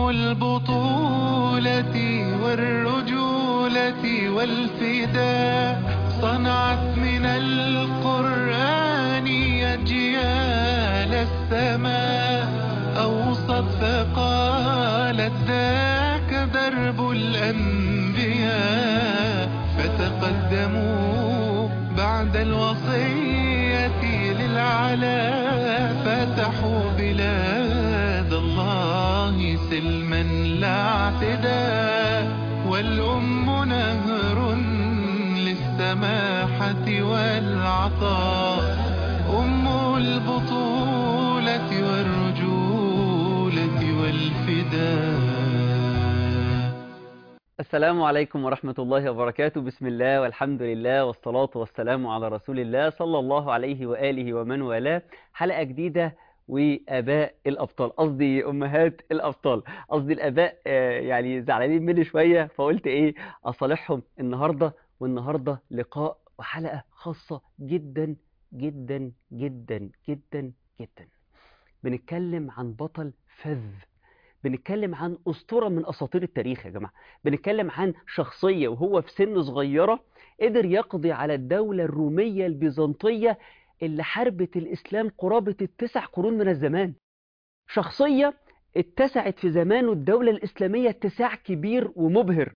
البطولة والرجولة والفداء صنعت من القرآن أجيال السماء أوصت فقالت ذاك درب الأنبياء فتقدموا بعد الوصية للعلا فتحوا بلاد الله سلما لا اعتداء والأم نهر للسماحة والعطاء أم البطولة والرجولة والفداء السلام عليكم ورحمة الله وبركاته بسم الله والحمد لله والصلاة والسلام على رسول الله صلى الله عليه وآله ومن والاه حلقة جديدة وآباء الأبطال قصدي أمهات الأبطال قصدي الآباء آه، يعني زعلانين مني شوية فقلت إيه أصالحهم النهاردة والنهاردة لقاء وحلقة خاصة جدا جدا جدا جدا جدا بنتكلم عن بطل فذ بنتكلم عن أسطورة من أساطير التاريخ يا جماعة بنتكلم عن شخصية وهو في سن صغيرة قدر يقضي على الدولة الرومية البيزنطية اللي حاربت الإسلام قرابة التسع قرون من الزمان شخصية اتسعت في زمانه الدولة الإسلامية اتساع كبير ومبهر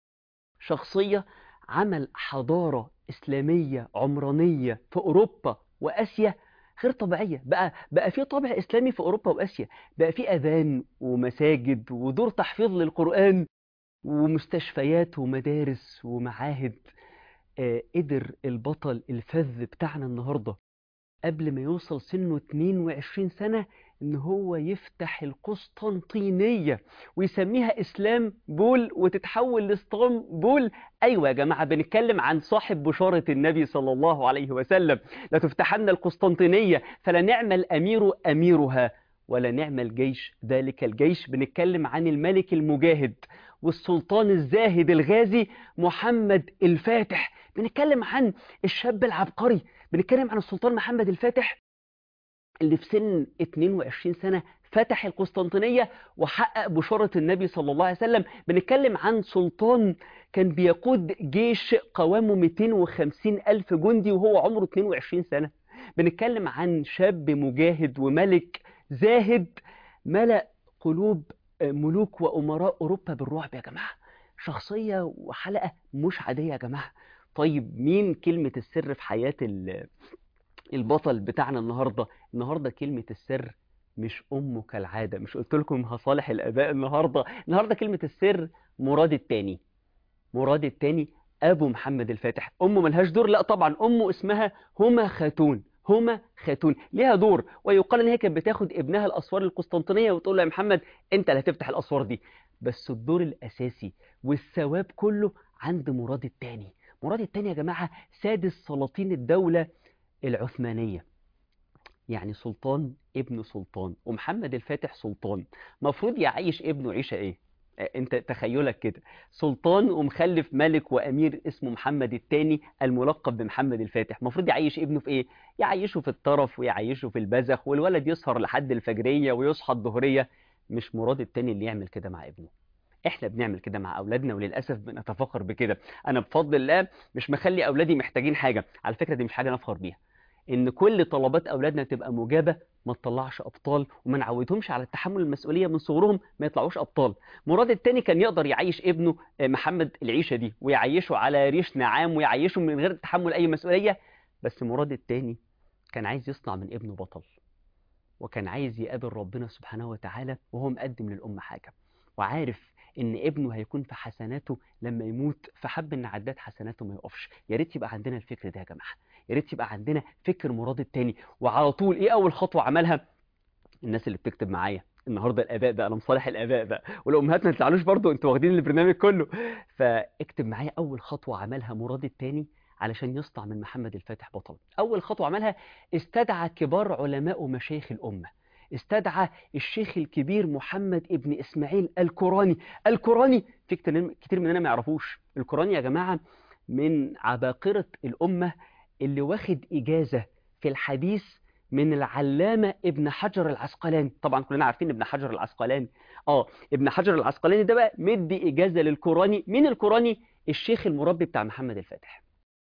شخصية عمل حضارة إسلامية عمرانية في أوروبا وآسيا غير طبيعية بقى بقى في طابع إسلامي في أوروبا وآسيا بقى في أذان ومساجد ودور تحفيظ للقرآن ومستشفيات ومدارس ومعاهد آه، قدر البطل الفذ بتاعنا النهاردة قبل ما يوصل سنه 22 سنة إن هو يفتح القسطنطينية ويسميها إسلام بول وتتحول لإسطنبول أيوة يا جماعة بنتكلم عن صاحب بشارة النبي صلى الله عليه وسلم لتفتحن القسطنطينية فلنعم الأمير أميرها ولا نعم الجيش ذلك الجيش بنتكلم عن الملك المجاهد والسلطان الزاهد الغازي محمد الفاتح بنتكلم عن الشاب العبقري بنتكلم عن السلطان محمد الفاتح اللي في سن 22 سنة فتح القسطنطينية وحقق بشارة النبي صلى الله عليه وسلم بنتكلم عن سلطان كان بيقود جيش قوامه 250 ألف جندي وهو عمره 22 سنة بنتكلم عن شاب مجاهد وملك زاهد ملأ قلوب ملوك وأمراء أوروبا بالرعب يا جماعة شخصية وحلقة مش عادية يا جماعة طيب مين كلمة السر في حياة ال- البطل بتاعنا النهاردة النهاردة كلمة السر مش أمه كالعادة مش قلت لكم هصالح الآباء النهاردة النهاردة كلمة السر مراد التاني مراد التاني أبو محمد الفاتح أمه ملهاش دور لا طبعا أمه اسمها هما خاتون هما خاتون ليها دور ويقال ان هي كانت بتاخد ابنها الاسوار القسطنطينيه وتقول له يا محمد انت اللي هتفتح الاسوار دي بس الدور الاساسي والثواب كله عند مراد التاني مراد التاني يا جماعه سادس سلاطين الدوله العثمانيه يعني سلطان ابن سلطان ومحمد الفاتح سلطان مفروض يعيش ابنه عيشه ايه آه، انت تخيلك كده سلطان ومخلف ملك وامير اسمه محمد الثاني الملقب بمحمد الفاتح المفروض يعيش ابنه في ايه يعيشه في الطرف ويعيشه في البذخ والولد يسهر لحد الفجريه ويصحى الظهريه مش مراد التاني اللي يعمل كده مع ابنه احنا بنعمل كده مع اولادنا وللاسف بنتفاخر بكده انا بفضل الله مش مخلي اولادي محتاجين حاجه على فكره دي مش حاجه نفخر بيها ان كل طلبات اولادنا تبقى مجابه ما تطلعش ابطال وما نعودهمش على التحمل المسؤوليه من صغرهم ما يطلعوش ابطال مراد التاني كان يقدر يعيش ابنه آه، محمد العيشه دي ويعيشه على ريش نعام ويعيشه من غير تحمل اي مسؤوليه بس مراد التاني كان عايز يصنع من ابنه بطل وكان عايز يقابل ربنا سبحانه وتعالى وهو مقدم للأمة حاجة وعارف إن ابنه هيكون في حسناته لما يموت فحب إن عداد حسناته ما يقفش يا ريت يبقى عندنا الفكر ده يا جماعة يا ريت يبقى عندنا فكر مراد التاني وعلى طول إيه أول خطوة عملها الناس اللي بتكتب معايا النهارده الاباء بقى انا مصالح الاباء بقى والامهات ما تزعلوش برضو انتوا واخدين البرنامج كله فاكتب معايا اول خطوه عملها مراد التاني علشان يصنع من محمد الفاتح بطل اول خطوه عملها استدعى كبار علماء ومشايخ الامه استدعى الشيخ الكبير محمد ابن اسماعيل الكوراني الكوراني في كتير كتير مننا ما يعرفوش الكوراني يا جماعه من عباقره الامه اللي واخد اجازه في الحديث من العلامة ابن حجر العسقلاني طبعا كلنا عارفين ابن حجر العسقلاني اه ابن حجر العسقلاني ده بقى مدي إجازة للقراني مين القراني الشيخ المربي بتاع محمد الفاتح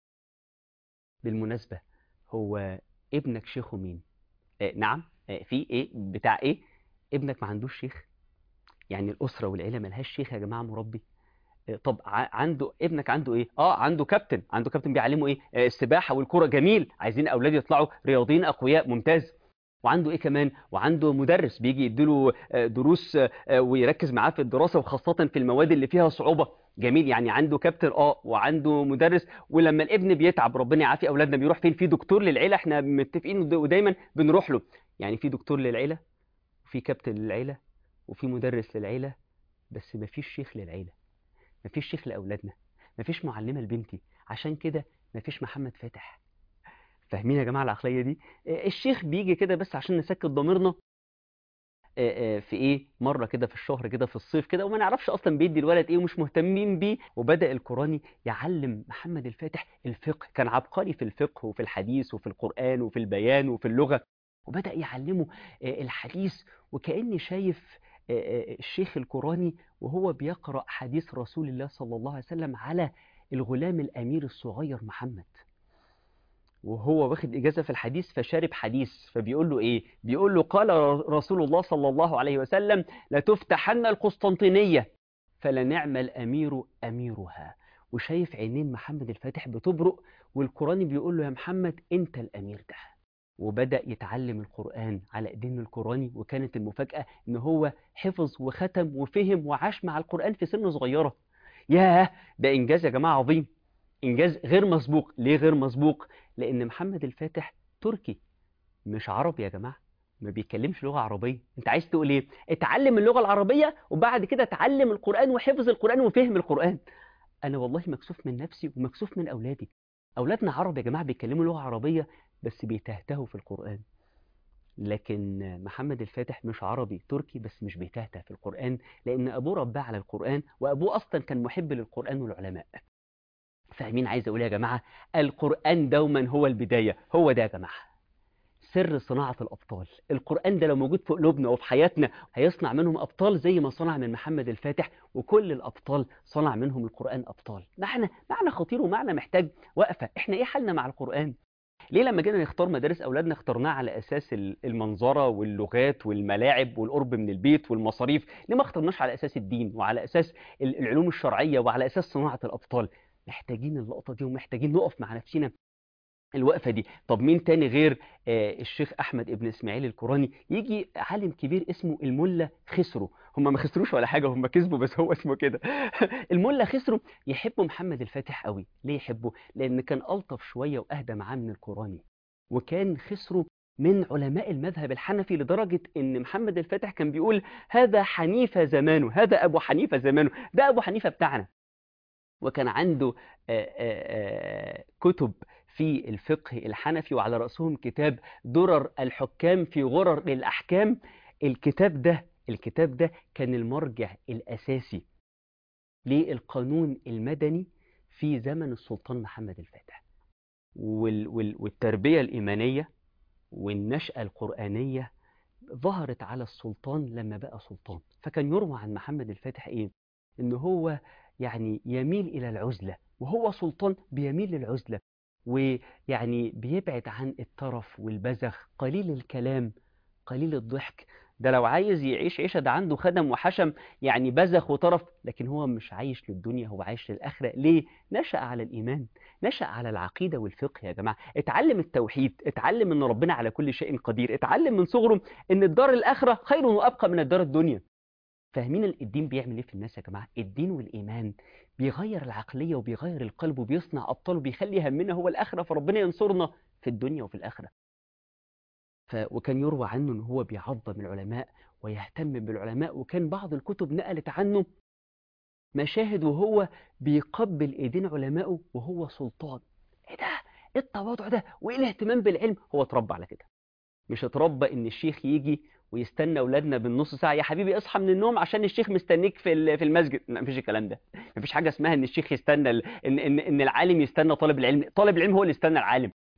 بالمناسبة هو ابنك شيخه مين آه نعم آه في ايه بتاع ايه ابنك ما عندوش شيخ يعني الأسرة والعيلة ملهاش شيخ يا جماعة مربي آه، طب ع- عنده ابنك عنده ايه اه عنده كابتن عنده كابتن بيعلمه ايه آه، السباحة والكرة جميل عايزين اولاد يطلعوا رياضيين اقوياء ممتاز وعنده ايه كمان وعنده مدرس بيجي يديله آه، دروس آه، آه، ويركز معاه في الدراسة وخاصة في المواد اللي فيها صعوبة جميل يعني عنده كابتن اه وعنده مدرس ولما الابن بيتعب ربنا يعافي اولادنا بيروح فين في دكتور للعيلة احنا متفقين ود- ودايما بنروح له يعني في دكتور للعيلة وفي كابتن للعيلة وفي مدرس للعيلة بس مفيش شيخ للعيلة مفيش شيخ لأولادنا مفيش معلمة لبنتي عشان كده مفيش محمد فاتح فاهمين يا جماعة العقلية دي آه، الشيخ بيجي كده بس عشان نسكت ضميرنا آه، آه، في ايه مرة كده في الشهر كده في الصيف كده وما نعرفش اصلا بيدي الولد ايه ومش مهتمين بيه وبدأ القراني يعلم محمد الفاتح الفقه كان عبقري في الفقه وفي الحديث وفي القرآن وفي البيان وفي اللغة وبدأ يعلمه آه، الحديث وكأني شايف آه، آه، الشيخ القراني وهو بيقرأ حديث رسول الله صلى الله عليه وسلم على الغلام الأمير الصغير محمد وهو واخد إجازة في الحديث فشارب حديث فبيقول له إيه؟ بيقول له قال رسول الله صلى الله عليه وسلم لتفتحن القسطنطينية فلنعم الأمير أميرها وشايف عينين محمد الفاتح بتبرق والقرآن بيقول له يا محمد أنت الأمير ده وبدأ يتعلم القرآن على إيدين القرآني وكانت المفاجأة إن هو حفظ وختم وفهم وعاش مع القرآن في سن صغيرة ياه ده إنجاز يا جماعة عظيم إنجاز غير مسبوق ليه غير مسبوق؟ لأن محمد الفاتح تركي مش عربي يا جماعة ما بيتكلمش لغة عربية انت عايز تقول ايه اتعلم اللغة العربية وبعد كده اتعلم القرآن وحفظ القرآن وفهم القرآن انا والله مكسوف من نفسي ومكسوف من اولادي اولادنا عرب يا جماعة بيتكلموا لغة عربية بس بيتهتهوا في القرآن لكن محمد الفاتح مش عربي تركي بس مش بيتهته في القرآن لأن أبوه رباه على القرآن وأبوه أصلا كان محب للقرآن والعلماء فاهمين عايز أقول يا جماعة القرآن دوما هو البداية هو ده يا جماعة سر صناعة الأبطال القرآن ده لو موجود في قلوبنا وفي حياتنا هيصنع منهم أبطال زي ما صنع من محمد الفاتح وكل الأبطال صنع منهم القرآن أبطال معنى معنى خطير ومعنى محتاج وقفة إحنا إيه حالنا مع القرآن ليه لما جينا نختار مدارس أولادنا اخترناه على أساس ال- المنظرة واللغات والملاعب والقرب من البيت والمصاريف ليه ما اخترناش على أساس الدين وعلى أساس ال- العلوم الشرعية وعلى أساس صناعة الأبطال محتاجين اللقطة دي ومحتاجين نقف مع نفسنا الوقفة دي طب مين تاني غير آه، الشيخ أحمد ابن إسماعيل القراني يجي عالم كبير اسمه الملا خسرو هم ما خسروش ولا حاجة هم كسبوا بس هو اسمه كده الملا خسرو يحبوا محمد الفاتح قوي ليه يحبه لأن كان ألطف شوية وأهدى معاه من القراني وكان خسرو من علماء المذهب الحنفي لدرجة إن محمد الفاتح كان بيقول هذا حنيفة زمانه هذا أبو حنيفة زمانه ده أبو حنيفة بتاعنا وكان عنده آه، آه، آه، كتب في الفقه الحنفي وعلى رأسهم كتاب درر الحكام في غرر الأحكام الكتاب ده الكتاب ده كان المرجع الأساسي للقانون المدني في زمن السلطان محمد الفاتح وال وال والتربية الإيمانية والنشأة القرآنية ظهرت على السلطان لما بقى سلطان فكان يروى عن محمد الفاتح إيه؟ إن هو يعني يميل إلى العزلة وهو سلطان بيميل للعزلة ويعني بيبعد عن الترف والبذخ قليل الكلام قليل الضحك ده لو عايز يعيش عيشة ده عنده خدم وحشم يعني بذخ وطرف لكن هو مش عايش للدنيا هو عايش للآخرة ليه؟ نشأ على الإيمان نشأ على العقيدة والفقه يا جماعة اتعلم التوحيد اتعلم ان ربنا على كل شيء قدير اتعلم من صغره ان الدار الآخرة خير وأبقى من الدار الدنيا فاهمين الدين بيعمل ايه في الناس يا جماعة الدين والإيمان بيغير العقلية وبيغير القلب وبيصنع أبطال وبيخلي همنا هو الآخرة فربنا ينصرنا في الدنيا وفي الآخرة ف... وكان يروى عنه ان هو بيعظم العلماء ويهتم بالعلماء وكان بعض الكتب نقلت عنه مشاهد وهو بيقبل ايدين علمائه وهو سلطان ايه ده ايه التواضع ده وايه الاهتمام بالعلم هو اتربى على كده مش اتربى ان الشيخ يجي ويستنى اولادنا بالنص ساعه يا حبيبي اصحى من النوم عشان الشيخ مستنيك في ال- في المسجد لا مفيش الكلام ده مفيش حاجه اسمها ان الشيخ يستنى ال- ان ان ان العالم يستنى طالب العلم طالب العلم هو اللي يستنى العالم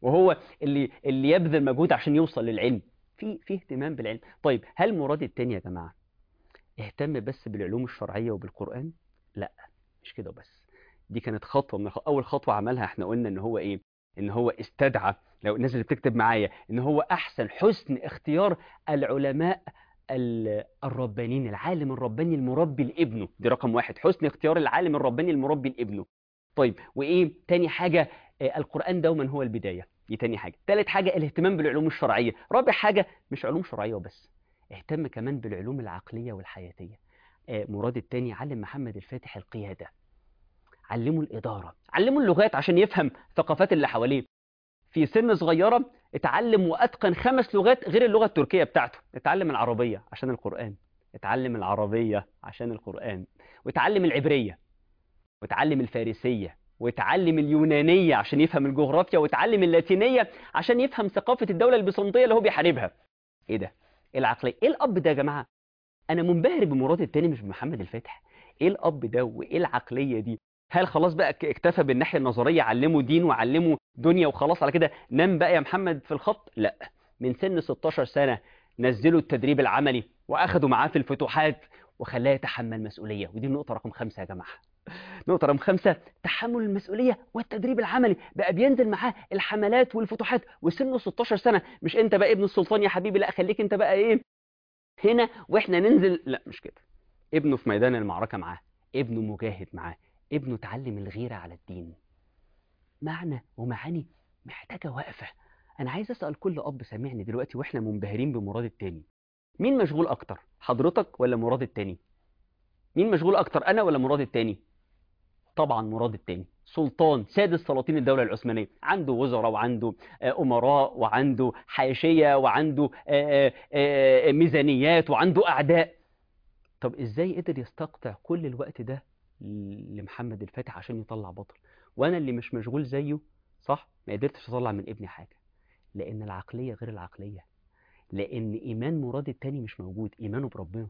وهو اللي اللي يبذل مجهود عشان يوصل للعلم في في اهتمام بالعلم طيب هل مراد التاني يا جماعة اهتم بس بالعلوم الشرعية وبالقرآن لا مش كده بس دي كانت خطوة من الخ... أول خطوة عملها احنا قلنا إن هو إيه إن هو استدعى لو الناس اللي بتكتب معايا إن هو أحسن حسن اختيار العلماء ال- الربانيين العالم الرباني المربي لابنه دي رقم واحد حسن اختيار العالم الرباني المربي لابنه طيب وإيه تاني حاجة آه، القرآن دوما هو البداية دي تاني حاجة تالت حاجة الاهتمام بالعلوم الشرعية رابع حاجة مش علوم شرعية وبس اهتم كمان بالعلوم العقلية والحياتية آه، مراد التاني علم محمد الفاتح القيادة علمه الإدارة علمه اللغات عشان يفهم ثقافات اللي حواليه في سن صغيرة اتعلم وأتقن خمس لغات غير اللغة التركية بتاعته اتعلم العربية عشان القرآن اتعلم العربية عشان القرآن واتعلم العبرية واتعلم الفارسية واتعلم اليونانية عشان يفهم الجغرافيا واتعلم اللاتينية عشان يفهم ثقافة الدولة البيزنطية اللي هو بيحاربها ايه ده ايه العقلية ايه الاب ده يا جماعة انا منبهر بمراد التاني مش بمحمد الفاتح ايه الاب ده وايه العقلية دي هل خلاص بقى ك- اكتفى بالناحية النظرية علمه دين وعلمه دنيا وخلاص على كده نام بقى يا محمد في الخط لا من سن 16 سنة نزلوا التدريب العملي واخدوا معاه في الفتوحات وخلاه يتحمل مسؤولية ودي النقطة رقم خمسة يا جماعة نقطة رقم خمسة تحمل المسؤولية والتدريب العملي بقى بينزل معاه الحملات والفتوحات وسنه 16 سنة مش انت بقى ابن السلطان يا حبيبي لا خليك انت بقى ايه هنا واحنا ننزل لا مش كده ابنه في ميدان المعركة معاه ابنه مجاهد معاه ابنه اتعلم الغيرة على الدين معنى ومعاني محتاجة وقفة انا عايز اسأل كل اب سامعني دلوقتي واحنا منبهرين بمراد التاني مين مشغول اكتر حضرتك ولا مراد التاني مين مشغول اكتر انا ولا مراد التاني طبعا مراد التاني سلطان سادس سلاطين الدولة العثمانية عنده وزراء وعنده آه، أمراء وعنده حاشية وعنده آه، آه، آه، ميزانيات وعنده أعداء طب إزاي قدر يستقطع كل الوقت ده لمحمد الفاتح عشان يطلع بطل وأنا اللي مش مشغول زيه صح ما قدرتش أطلع من ابني حاجة لأن العقلية غير العقلية لأن إيمان مراد التاني مش موجود إيمانه بربنا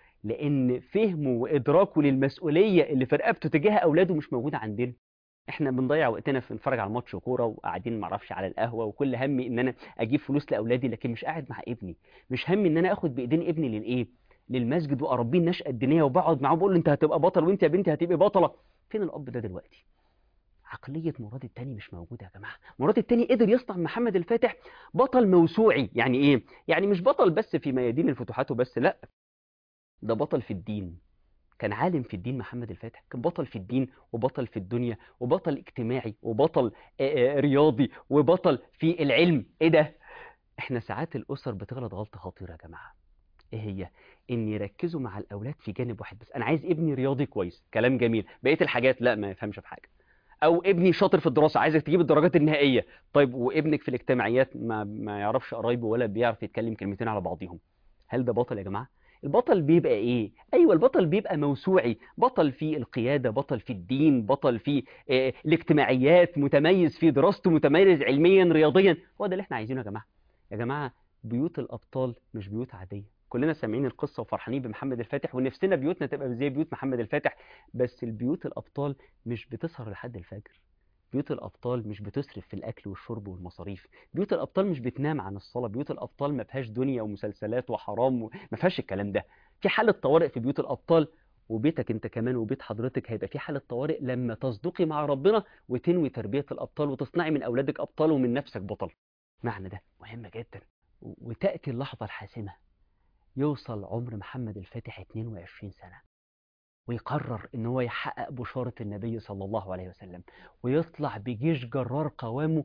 لان فهمه وادراكه للمسؤوليه اللي في رقبته تجاه اولاده مش موجوده عندنا احنا بنضيع وقتنا في نتفرج على ماتش كوره وقاعدين معرفش على القهوه وكل همي ان انا اجيب فلوس لاولادي لكن مش قاعد مع ابني مش همي ان انا اخد بايدين ابني للايه للمسجد واربيه النشأة الدينيه وبقعد معاه بقول له انت هتبقى بطل وانت يا بنتي هتبقي بطله فين الاب ده دلوقتي عقلية مراد التاني مش موجودة يا جماعة مراد التاني قدر يصنع من محمد الفاتح بطل موسوعي يعني ايه يعني مش بطل بس في ميادين الفتوحات وبس لا ده بطل في الدين كان عالم في الدين محمد الفاتح كان بطل في الدين وبطل في الدنيا وبطل اجتماعي وبطل آه، آه، رياضي وبطل في العلم ايه ده احنا ساعات الاسر بتغلط غلطة خطيرة يا جماعة ايه هي ان يركزوا مع الاولاد في جانب واحد بس انا عايز ابني رياضي كويس كلام جميل بقيه الحاجات لا ما يفهمش في حاجه او ابني شاطر في الدراسه عايزك تجيب الدرجات النهائيه طيب وابنك في الاجتماعيات ما ما يعرفش قرايبه ولا بيعرف يتكلم كلمتين على بعضهم هل ده بطل يا جماعه البطل بيبقى ايه ايوه البطل بيبقى موسوعي بطل في القياده بطل في الدين بطل في آه، الاجتماعيات متميز في دراسته متميز علميا رياضيا هو ده اللي احنا عايزينه يا جماعه يا جماعه بيوت الابطال مش بيوت عاديه كلنا سامعين القصه وفرحانين بمحمد الفاتح ونفسنا بيوتنا تبقى زي بيوت محمد الفاتح بس البيوت الابطال مش بتسهر لحد الفجر بيوت الابطال مش بتصرف في الاكل والشرب والمصاريف بيوت الابطال مش بتنام عن الصلاه بيوت الابطال ما فيهاش دنيا ومسلسلات وحرام و... ما فيهاش الكلام ده في حاله طوارئ في بيوت الابطال وبيتك انت كمان وبيت حضرتك هيبقى في حاله طوارئ لما تصدقي مع ربنا وتنوي تربيه الابطال وتصنعي من اولادك ابطال ومن نفسك بطل معنى ده مهم جدا و- وتاتي اللحظه الحاسمه يوصل عمر محمد الفاتح 22 سنه ويقرر ان هو يحقق بشارة النبي صلى الله عليه وسلم ويطلع بجيش جرار قوامه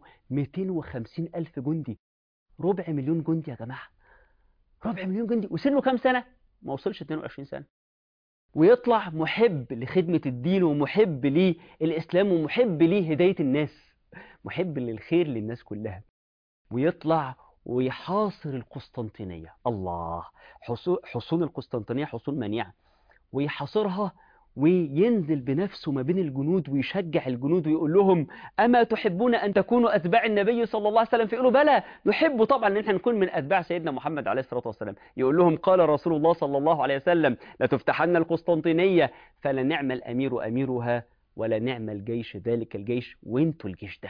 250 ألف جندي ربع مليون جندي يا جماعة ربع مليون جندي وسنه كام سنة؟ ما وصلش 22 سنة ويطلع محب لخدمة الدين ومحب للإسلام ومحب لهداية الناس محب للخير للناس كلها ويطلع ويحاصر القسطنطينية الله حصو- حصون القسطنطينية حصون منيعة ويحاصرها وينزل بنفسه ما بين الجنود ويشجع الجنود ويقول لهم أما تحبون أن تكونوا أتباع النبي صلى الله عليه وسلم فيقولوا بلى نحب طبعا أن احنا نكون من أتباع سيدنا محمد عليه الصلاة والسلام يقول لهم قال رسول الله صلى الله عليه وسلم لتفتحن القسطنطينية فلنعم الأمير أميرها ولا نعم الجيش ذلك الجيش وانتوا الجيش ده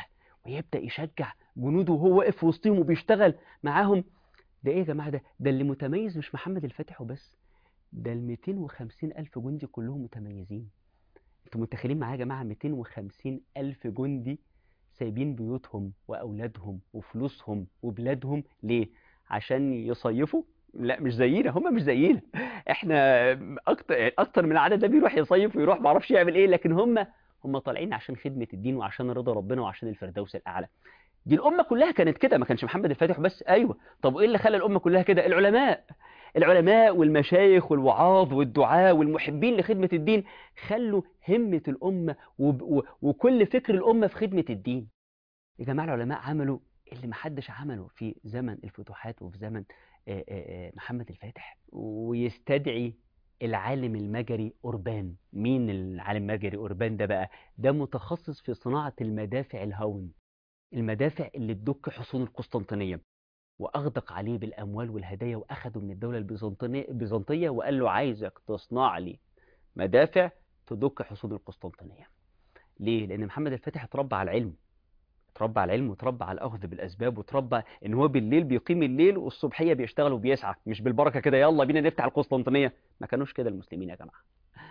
ويبدأ يشجع جنوده وهو واقف وسطهم وبيشتغل معاهم ده ايه يا جماعة ده ده اللي متميز مش محمد الفاتح وبس ده ال 250 ألف جندي كلهم متميزين انتوا متخيلين معايا يا جماعة 250 ألف جندي سايبين بيوتهم وأولادهم وفلوسهم وبلادهم ليه؟ عشان يصيفوا؟ لا مش زينا هم مش زينا احنا اكتر اكتر من العدد ده بيروح يصيف ويروح ما اعرفش يعمل ايه لكن هم هم طالعين عشان خدمة الدين وعشان رضا ربنا وعشان الفردوس الأعلى دي الأمة كلها كانت كده ما كانش محمد الفاتح بس أيوة طب وإيه اللي خلى الأمة كلها كده العلماء العلماء والمشايخ والوعاظ والدعاة والمحبين لخدمة الدين خلوا همة الأمة وب... و... وكل فكر الأمة في خدمة الدين يا جماعة العلماء عملوا اللي محدش عمله في زمن الفتوحات وفي زمن آه، آه، آه، محمد الفاتح ويستدعي العالم المجري أوربان مين العالم المجري أوربان ده بقى ده متخصص في صناعة المدافع الهون المدافع اللي تدك حصون القسطنطينية وأغدق عليه بالأموال والهدايا وأخده من الدولة البيزنطينية البيزنطية وقال له عايزك تصنع لي مدافع تدك حصون القسطنطينية ليه؟ لأن محمد الفاتح اتربى على العلم اتربى على العلم وتربى على الأخذ بالأسباب وتربى إن هو بالليل بيقيم الليل والصبحية بيشتغل وبيسعى مش بالبركة كده يلا بينا نفتح القسطنطينية ما كانوش كده المسلمين يا جماعة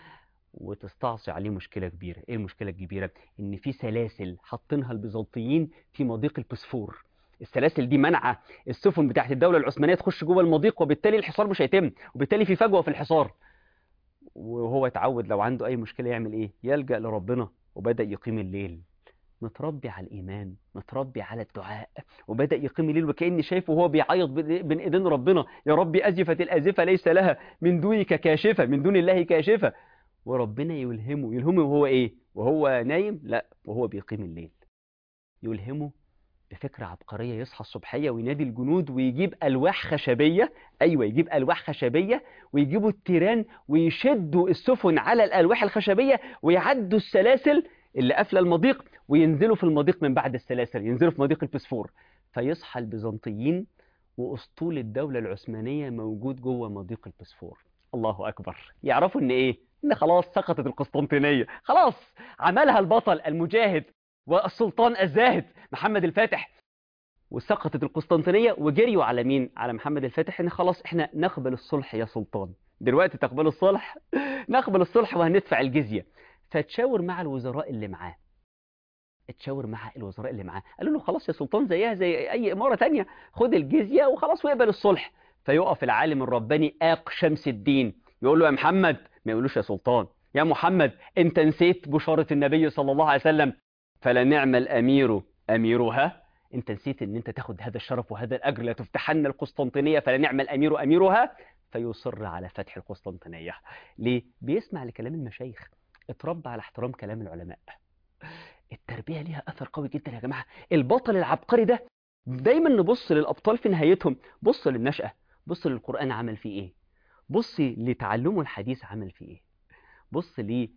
وتستعصي عليه مشكلة كبيرة ايه المشكلة الكبيرة ان في سلاسل حاطينها البيزنطيين في مضيق البوسفور السلاسل دي منعة السفن بتاعت الدولة العثمانية تخش جوه المضيق وبالتالي الحصار مش هيتم وبالتالي في فجوة في الحصار وهو اتعود لو عنده اي مشكلة يعمل ايه يلجأ لربنا وبدأ يقيم الليل متربي على الإيمان متربي على الدعاء وبدأ يقيم الليل وكأني شايفه وهو بيعيط بين بين إيدين ربنا يا ربي أزفت الآزفة ليس لها من دونك كاشفة من دون الله كاشفة وربنا يلهمه يلهمه وهو إيه وهو نايم لا وهو بيقيم الليل يلهمه بفكرة عبقرية يصحى الصبحية وينادي الجنود ويجيب ألواح خشبية أيوة يجيب ألواح خشبية ويجيبوا التيران ويشدوا السفن على الألواح الخشبية ويعدوا السلاسل اللي قافله المضيق وينزلوا في المضيق من بعد السلاسل ينزلوا في مضيق البسفور فيصحى البيزنطيين واسطول الدوله العثمانيه موجود جوه مضيق البسفور الله اكبر يعرفوا ان ايه ان خلاص سقطت القسطنطينيه خلاص عملها البطل المجاهد والسلطان الزاهد محمد الفاتح وسقطت القسطنطينيه وجريوا على مين على محمد الفاتح ان خلاص احنا نقبل الصلح يا سلطان دلوقتي تقبلوا الصلح نقبل الصلح وهندفع الجزيه فتشاور مع الوزراء اللي معاه اتشاور مع الوزراء اللي معاه قالوا له خلاص يا سلطان زيها زي اي اماره تانية خد الجزيه وخلاص واقبل الصلح فيقف العالم الرباني اق شمس الدين يقول له يا محمد ما يقولوش يا سلطان يا محمد انت نسيت بشاره النبي صلى الله عليه وسلم فلا نعم الامير اميرها انت نسيت ان انت تاخد هذا الشرف وهذا الاجر لا تفتحن القسطنطينيه فلا نعم الامير اميرها فيصر على فتح القسطنطينيه ليه بيسمع لكلام المشايخ اتربى على احترام كلام العلماء التربية ليها أثر قوي جدا يا جماعة البطل العبقري ده دايما نبص للأبطال في نهايتهم بص للنشأة بص للقرآن عمل فيه إيه بص لتعلمه الحديث عمل فيه إيه بص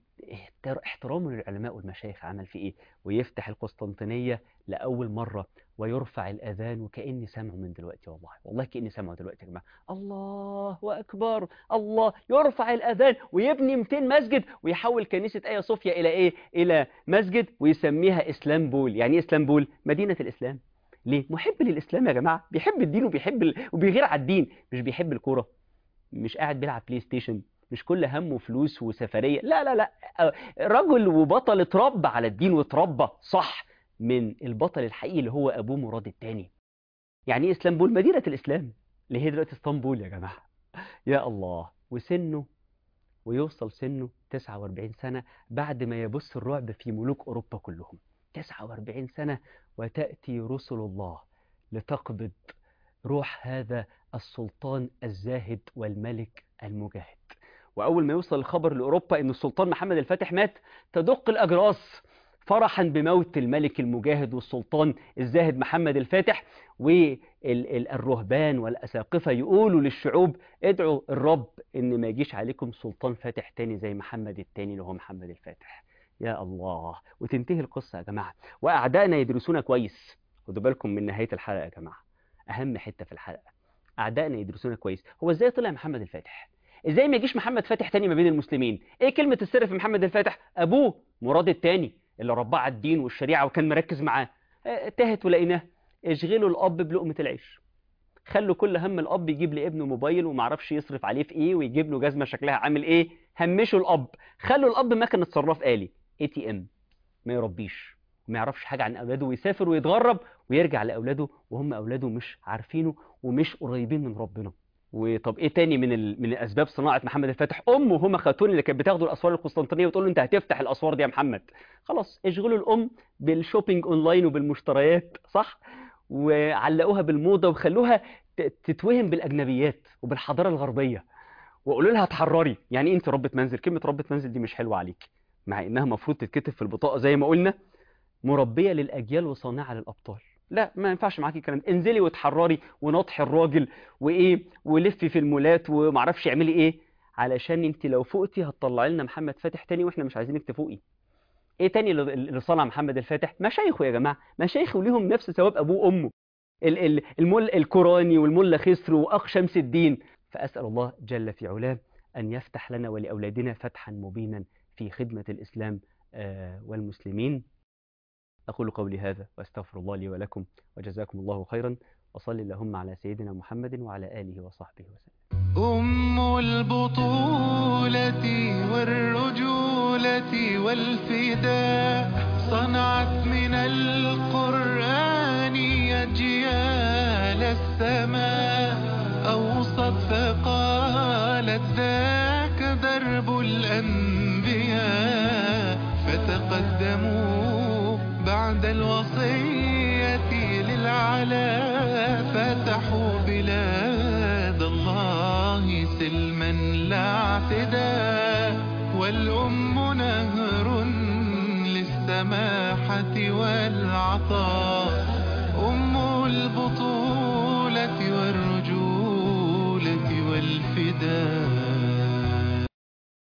لاحترامه للعلماء والمشايخ عمل فيه إيه ويفتح القسطنطينية لأول مرة ويرفع الأذان وكأني سامعه من دلوقتي والله والله كأني سامعه دلوقتي يا جماعة الله أكبر الله يرفع الأذان ويبني 200 مسجد ويحول كنيسة آيا صوفيا إلى إيه إلى مسجد ويسميها إسلامبول يعني إيه إسلامبول مدينة الإسلام ليه محب للإسلام يا جماعة بيحب الدين وبيحب ال... وبيغير على الدين مش بيحب الكورة مش قاعد بيلعب بلاي ستيشن مش كل همه فلوس وسفرية لا لا لا رجل وبطل اتربى على الدين واتربى صح من البطل الحقيقي اللي هو أبوه مراد الثاني يعني إيه اسطنبول مدينة الإسلام اللي هي دلوقتي اسطنبول يا جماعة يا الله وسنه ويوصل سنه 49 سنة بعد ما يبث الرعب في ملوك أوروبا كلهم 49 سنة وتأتي رسل الله لتقبض روح هذا السلطان الزاهد والملك المجاهد وأول ما يوصل الخبر لأوروبا أن السلطان محمد الفاتح مات تدق الأجراس فرحا بموت الملك المجاهد والسلطان الزاهد محمد الفاتح والرهبان والأساقفة يقولوا للشعوب ادعوا الرب ان ما يجيش عليكم سلطان فاتح تاني زي محمد التاني اللي هو محمد الفاتح يا الله وتنتهي القصة يا جماعة وأعدائنا يدرسونا كويس خدوا بالكم من نهاية الحلقة يا جماعة أهم حتة في الحلقة أعدائنا يدرسونا كويس هو إزاي طلع محمد الفاتح إزاي ما يجيش محمد فاتح تاني ما بين المسلمين إيه كلمة السر في محمد الفاتح أبوه مراد التاني اللي رباه على الدين والشريعة وكان مركز معاه آه، تاهت ولقيناها اشغلوا الاب بلقمه العيش خلوا كل هم الاب يجيب لابنه موبايل ومعرفش يصرف عليه في ايه ويجيب له جزمه شكلها عامل ايه همشوا الاب خلوا الاب مكنه صراف آلي اي تي ام ما يربيش وما يعرفش حاجه عن اولاده ويسافر ويتغرب ويرجع لاولاده وهم اولاده مش عارفينه ومش قريبين من ربنا وطب ايه تاني من ال... من اسباب صناعه محمد الفاتح امه هما خاتون اللي كانت بتاخده الاسوار القسطنطينيه وتقول له انت هتفتح الاسوار دي يا محمد خلاص اشغلوا الام بالشوبينج اونلاين وبالمشتريات صح وعلقوها بالموضه وخلوها ت- تتوهم بالاجنبيات وبالحضاره الغربيه وقولوا لها اتحرري يعني إيه انت ربة منزل كلمه ربة منزل دي مش حلوه عليك مع انها المفروض تتكتب في البطاقه زي ما قلنا مربيه للاجيال وصانعه للابطال لا ما ينفعش معاكي الكلام ده انزلي واتحرري ونطحي الراجل وايه ولفي في المولات ومعرفش اعملي ايه علشان انت لو فوقتي هتطلعي لنا محمد فاتح تاني واحنا مش عايزينك تفوقي ايه تاني اللي اللي صنع محمد الفاتح مشايخه يا جماعه مشايخه ليهم نفس ثواب ابوه وامه ال- ال- المل الكوراني والملا خسرو واخ شمس الدين فاسال الله جل في علاه ان يفتح لنا ولاولادنا فتحا مبينا في خدمه الاسلام آه، والمسلمين اقول قولي هذا واستغفر الله لي ولكم وجزاكم الله خيرا وصل اللهم على سيدنا محمد وعلى اله وصحبه وسلم أم البطولة والرجولة والفداء صنعت من القرآن أجيال السماء أوصت فقالت ذاك درب الأنبياء فتقدموا بعد الوصية للعلا فتحوا بلاد الله سلما لا اعتداء والأم نهر للسماحة والعطاء أم البطولة والرجولة والفداء